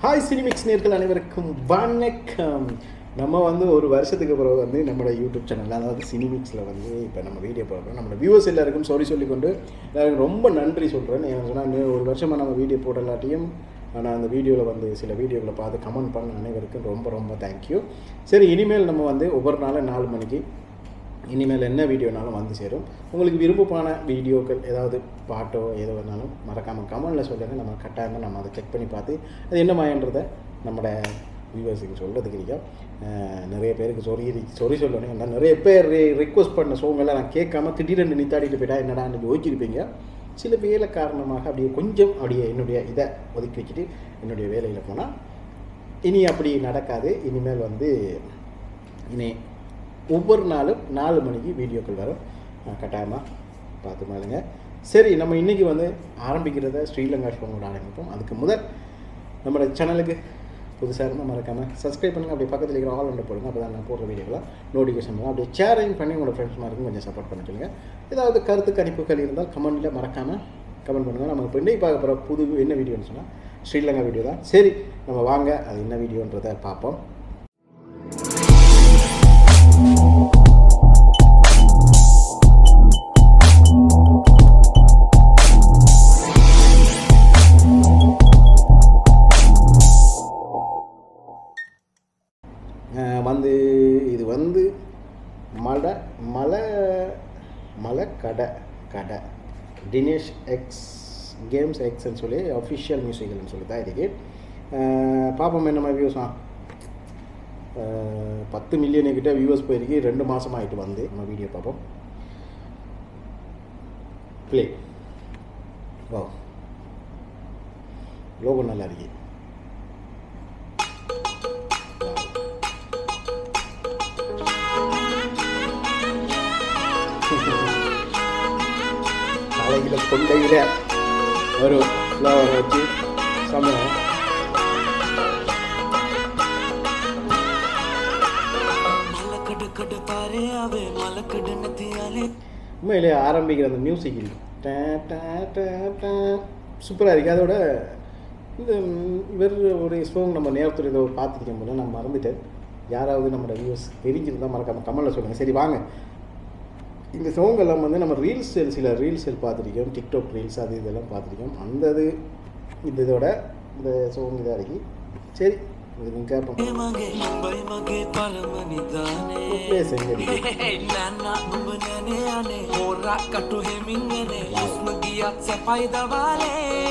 Hi Cinemix நேர்கள் அனைவருக்கும் வணக்கம் நம்ம வந்து ஒரு வருஷத்துக்கு பிறகு வந்து நம்மளோட யூடியூப் சேனல் அதாவது சினிமிக்ஸில் வந்து இப்போ நம்ம வீடியோ போடுறோம் நம்மளோட வியூவர்ஸ் எல்லாருக்கும் சாரி சொல்லிக்கொண்டு எல்லாருக்கும் ரொம்ப நன்றி சொல்கிறேன் ஏன்னு சொன்னால் ஒரு வருஷமாக நம்ம வீடியோ போடலாட்டியும் ஆனால் அந்த வீடியோவில் வந்து சில வீடியோவில் பார்த்து கமெண்ட் பண்ண அனைவருக்கும் ரொம்ப ரொம்ப தேங்க்யூ சரி இனிமேல் நம்ம வந்து ஒவ்வொரு நாளும் நாலு மணிக்கு இனிமேல் என்ன வீடியோனாலும் வந்து சேரும் உங்களுக்கு விருப்பமான வீடியோக்கள் ஏதாவது பாட்டோ எது வேணாலும் மறக்காமல் கமெண்டில் சொல்லுங்கள் நம்ம கட்டாயமாக நம்ம அதை செக் பண்ணி பார்த்து அது என்ன மாயன்றதை நம்மளோட வியூவர்ஸுக்கு சொல்கிறதுக்கு இருக்கும் அஹ் நிறைய பேருக்கு சொறி சொறி சொல்லணும் ஏன்னா நிறைய பேர் ரிக்வஸ்ட் பண்ண சோங்கெல்லாம் நான் கேட்காம திடீரென்று நித்தாடிட்டு போயிட்டா என்னடான்னு யோசிச்சிருப்பீங்க சில வேலை காரணமாக அப்படியே கொஞ்சம் அப்படியே என்னுடைய இதை ஒதுக்கி வச்சுட்டு என்னுடைய வேலையில் போனால் இனி அப்படி நடக்காது இனிமேல் வந்து இனி ஒவ்வொரு நாளும் நாலு மணிக்கு வீடியோக்கள் வரும் அஹ் கட்டாயமாக பார்த்து பாருங்க சரி நம்ம இன்றைக்கி வந்து ஆரம்பிக்கிறத ஸ்ரீலங்கா ஷோவோட ஆரம்பிப்போம் அதுக்கு முதல் நம்மளோட சேனலுக்கு புதுசாக இருந்தால் மறக்காமல் சப்ஸ்கிரைப் பண்ணுங்கள் அப்படியே பக்கத்தில் இருக்கிற ஆல் ஒன்று போடுங்க அப்போ தான் நான் போடுற வீடியோலாம் நோட்டிஃபிகேஷன் வரும் அப்படியே ஷேரிங் பண்ணி உங்களோட ஃப்ரெண்ட்ஸ் மாதிரிக்கும் கொஞ்சம் சப்போர்ட் பண்ண சொல்லுங்கள் ஏதாவது கருத்து கணிப்புகள் இருந்தால் கமெண்ட்டில் மறக்காமல் கமெண்ட் பண்ணுங்கள் நம்ம இப்போ இன்னைக்கு பார்க்க போகிற புது என்ன வீடியோன்னு சொன்னால் ஸ்ரீலங்கா வீடியோ தான் சரி நம்ம வாங்க அது என்ன வீடியோன்றதை பார்ப்போம் அஹ் வந்து இது வந்து மலை மலை மலை கடை கடை தினேஷ் எக்ஸ் கேம்ஸ் எக்ஸ்ன்னு சொல்லி அஃபிஷியல் மியூசிக்கல்னு சொல்லி தான் இதுக்கு அஹ் பார்ப்போம் என்ன மாதிரி வியூஸா பத்து மில்லியனு கிட்ட வியூவர்ஸ் போயிருக்கு ரெண்டு மாதம் ஆகிட்டு வந்து நம்ம வீடியோ பார்ப்போம் ப்ளே ஓ லோகோ நல்லா இருக்கு தலையில் கொண்டையில் ஒரு ஃப்ளவர் வச்சு சமையல் மலக்கடு கடு பாரு அவே மலக்கடு நத்தியாலே உண்மையிலே ஆரம்பிக்கிற அந்த மியூசிக் சூப்பராக இருக்குது அதோட இந்த ம், இவர் ஒரு சாங் நம்ம நேரத்தில் இதை பார்த்துருக்கேன் போல நான் மறந்துட்டேன் யாராவது நம்மளோட வியூஸ் தெரிஞ்சிருந்தால் மறக்காம கமெண்டில் சொல்லுங்கள் சரி வாங்க இந்த song எல்லாம் வந்து நம்ம ரீல்ஸ் சில ரீல்ஸ் பார்த்துருக்கோம் டிக்டாக் ரீல்ஸ் அது இதெல்லாம் பார்த்துருக்கோம் அந்த இது இந்த இதோட இந்த சோங் இதாக இருக்கு சரி இது கேட்போம் මගේ නුඹයි මගේ පළමනි දානේ Play செஞ்சு නන්න නුඹ නැනේ අනේ හෝරා කටු හෙමින් එනේ හුස්ම ගියත් සැපයි දවාලේ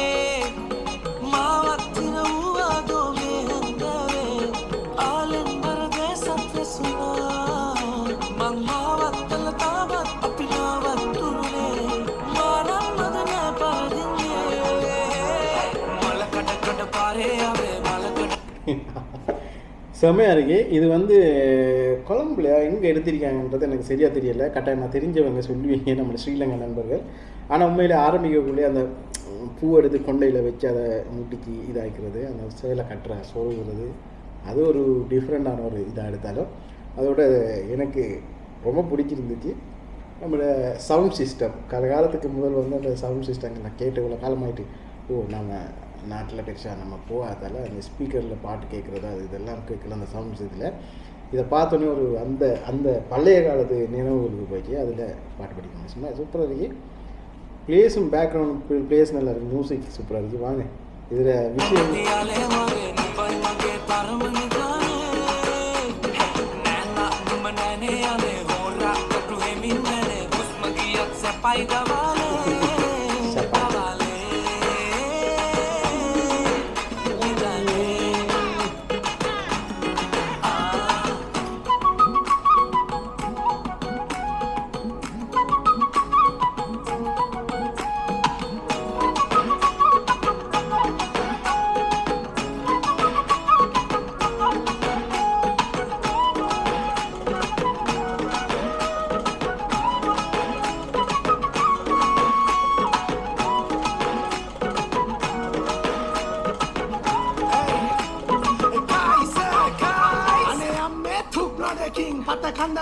මාවත්තින වූවා දෝගේ හන්දවේ ආලෙන් බරදේ සත්‍යසුනා මං මාවත්තල තාවත් අපි නාවත්තුරුනේ මානම් මදනෑ පරදින්නේ මලකට කට පාරේ අවේ මලකට செமையாக இருக்கு இது வந்து கொழம்புல எங்கே எடுத்திருக்காங்கன்றது எனக்கு சரியாக தெரியல கட்டாயமாக தெரிஞ்சவங்க சொல்லுவீங்க நம்ம ஸ்ரீலங்கா நண்பர்கள் ஆனால் உண்மையில் ஆரம்பிக்கக்குள்ளே அந்த ம், பூ எடுத்து கொண்டையில் வச்சு அதை முட்டிக்கு இதாக்கிறது அந்த சேலை கட்டுற சொல்கிறது அது ஒரு டிஃப்ரெண்ட்டான ஒரு இதாக எடுத்தாலும் அதோட எனக்கு ரொம்ப பிடிச்சிருந்துச்சு நம்மளோட சவுண்ட் சிஸ்டம் காலகாலத்துக்கு முதல் வந்து அந்த சவுண்ட் சிஸ்டம் நான் கேட்டு இவ்வளோ காலமாயிட்டு ஓ நம்ம நாட்டில் பெருசாக நம்ம போகாதால அந்த ஸ்பீக்கரில் பாட்டு கேட்குறது அது இதெல்லாம் கேட்கல அந்த சவுண்ட்ஸ் இதில் இதை பார்த்தோன்னே ஒரு அந்த அந்த பழைய காலத்து நினைவுகளுக்கு போயிட்டு அதில் பாட்டு படிக்கணும் சும்மா சூப்பராக இருக்கு பிளேஸும் பேக்ரவுண்ட் பிளேஸ் நல்லா இருக்கு மியூசிக் சூப்பராக இருக்குது வாங்க இதில் விஷயம் යාලේ මගේ නුඹයි මගේ පරමනි දානේ නෑනා නුඹ නෑනේ අනේ හෝරා කටු හෙමින් නැනේ හුස්ම ගියත් සැපයි දවාලේ සැපයි. දවාලේ නිදානේ ආ சூப்பராக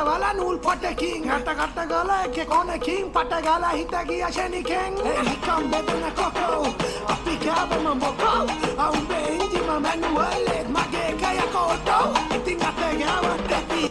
වල නූල් පොටකින් හට කට ගල එක කොනකින් පට ගල හිත ගිය ෂණිකෙන් එහිකම් බෙදන කොකෝ අපි කෑවම මොකෝ අවුබේ ඉංජිම මැනුවල්ලෙත් මගේ කය කෝටෝ ඉතින් අත ගෑවත් ඇති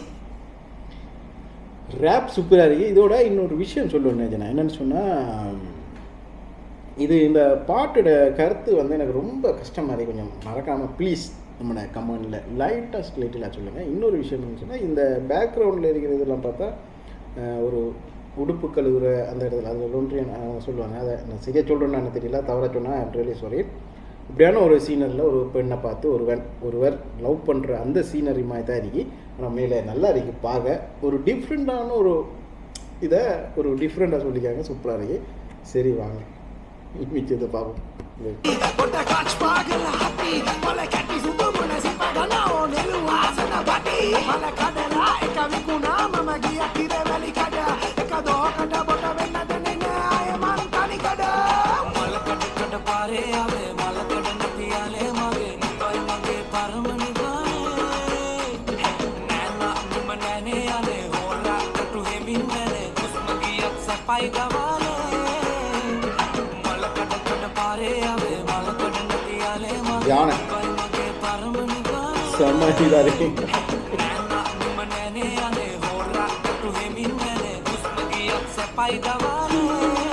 ரேப் சூப்பராக இருக்குது இதோட இன்னொரு விஷயம் சொல்லணும் ஜனா என்னன்னு சொன்னால் இது இந்த பாட்டோட கருத்து வந்து எனக்கு ரொம்ப கஷ்டமாக இருக்குது கொஞ்சம் மறக்காமல் ப்ளீஸ் நம்மளோட கமெண்டில் லைட்டாக ஸ்லைட்டில் சொல்லுங்கள் இன்னொரு விஷயம் என்னன்னு சொன்னால் இந்த பேக்ரவுண்டில் இருக்கிற இதெல்லாம் பார்த்தா அஹ், ஒரு உடுப்பு கழுவுற அந்த இடத்துல அது ஒன்றிய சொல்லுவாங்க அதை நான் சரியாக சொல்கிறேன்னு தெரியல தவற சொன்னால் ரியலி சாரி இப்படியான ஒரு சீனரில் ஒரு பெண்ணை பார்த்து ஒருவன் ஒருவர் லவ் பண்ணுற அந்த சீனரி மாதிரி தான் இருக்கு ஆனால் மேலே நல்லா இருக்கு பார்க்க ஒரு டிஃப்ரெண்ட்டான ஒரு இதை ஒரு டிஃப்ரெண்ட்டாக சொல்லிக்காங்க சூப்பராக இருக்கு சரி வாங்க மிச்சத்தை பார்ப்போம் පොට කච් පාගල හපි මල කැටි සුදු මුණ සිපගන ඕනෙලු ආසන පටි මල කඩලා එක විකුණා මම ගිය කිර වැලි කඩ එක දෝකට බොට වෙන්න දෙන්නේ නෑ අය මං තනිකඩ මලකඩ කඩ පාරේ ආවේ මලකඩ නැති යාලේ මගේ නිකයි මගේ පරම නිගානේ නෑනා නුම නෑනේ යාලේ හෝරා කටු හෙමින් නැනේ හුස්ම ගියත් සැපයි ගවාලේ මලකඩ කඩ පාරේ ආවේ මලකඩ නැති යාලේ මගේ யானை. නිකයි මගේ පරම නිගානේ செம்ம இதாக இருக்கு නෑනා නුම නෑනේ යාලේ හෝරා කටු හෙමින් නැනේ හුස්ම ගියත් සැපයි ගවාලේ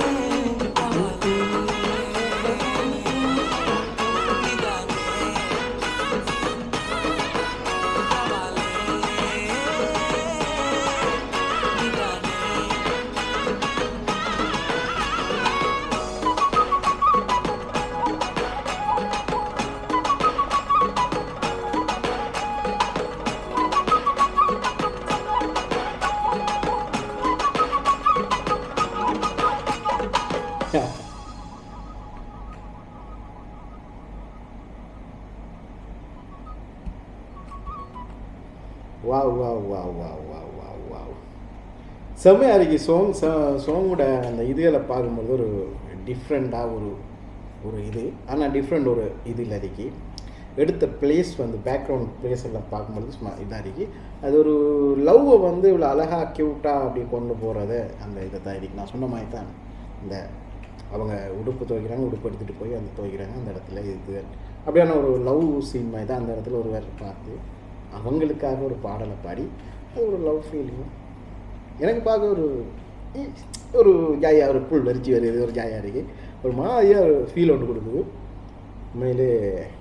wow wow wow wow wow wow wow செம்மையாக இருக்கு சோங் சோங்கோட அந்த இதுகளை பார்க்கும்போது ஒரு டிஃப்ரெண்ட்டாக ஒரு ஒரு இது ஆனால் டிஃப்ரெண்ட் ஒரு இதில் இருக்கு எடுத்த பிளேஸ் வந்து பேக்ரவுண்ட் பிளேஸ் எல்லாம் பார்க்கும்போது சும்மா இதாக இருக்கு அது ஒரு லவ்வை வந்து இவ்வளோ அழகாக க்யூட்டாக அப்படி கொண்டு போகிறது அந்த இதை தான் இருக்கு நான் சொன்ன மாதிரி தான் இந்த அவங்க உடுப்பு துவைக்கிறாங்க உடுப்பு எடுத்துகிட்டு போய் அந்த துவைக்கிறாங்க அந்த இடத்துல இது அப்படியான ஒரு லவ் சீன் மாதிரி தான் அந்த இடத்துல ஒருவர் பார்த்து அவங்களுக்காக ஒரு பாடலை பாடி அது ஒரு லவ் ஃபீலிங் எனக்கு பார்க்க ஒரு ம், ஒரு ஜாயா ஒரு புல் வரிச்சு வருது ஒரு ஜாயா இருக்கு ஒரு மாதிரியாக ஒரு ஃபீல் ஒன்று கொடுக்குது உண்மையிலே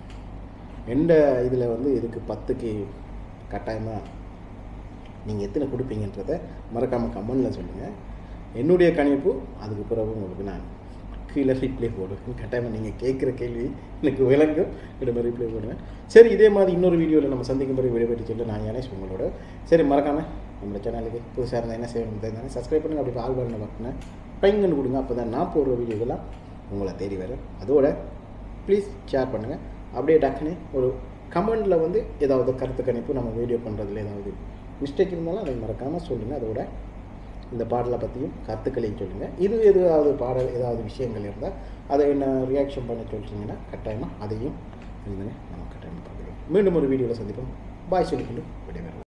எந்த இதில் வந்து இதுக்கு பத்துக்கு கட்டாயமாக நீங்கள் எத்தனை கொடுப்பீங்கன்றத மறக்காமல் கமெண்டில் சொல்லுங்கள் என்னுடைய கணிப்பு அதுக்கு பிறகு உங்களுக்கு நான் கீழே ரிப்ளை போடுவேன் கட்டாயமாக நீங்கள் கேட்குற கேள்வி எனக்கு விளங்கும் இடமே ரிப்ளை போடுவேன் சரி இதே மாதிரி இன்னொரு வீடியோவில் நம்ம சந்திக்கும் பிறகு விடைபெற்று சொல்ல நான் யானேஷ் உங்களோட சரி மறக்காமல் நம்ம சேனலுக்கு புதுசாக இருந்தால் என்ன செய்யணும் தெரிந்தானே சப்ஸ்கிரைப் பண்ணுங்க அப்படி ஆள் பண்ண பட்டின பைங்கன்னு கொடுங்க அப்போ தான் நான் போடுற வீடியோக்கெல்லாம் உங்களை தேடி வரும் அதோட ப்ளீஸ் ஷேர் பண்ணுங்கள் அப்படியே டக்குன்னு ஒரு கமெண்டில் வந்து ஏதாவது கருத்து கணிப்பு நம்ம வீடியோ பண்ணுறதுல ஏதாவது மிஸ்டேக் இருந்தாலும் அதை மறக்காமல் சொல்லுங்கள் அதோட இந்த பாடலை பற்றியும் கருத்துக்களையும் சொல்லுங்கள் இது எதாவது பாடல் ஏதாவது விஷயங்கள் இருந்தால் அதை என்ன ரியாக்ஷன் பண்ண சொல்லிட்டீங்கன்னா கட்டாயமாக அதையும் எழுதுங்க நம்ம கட்டாயமாக பார்க்குறோம் மீண்டும் ஒரு வீடியோவில் சந்திப்போம் பாய் சொல்லிக்கொண்டு விடைபெறுவோம்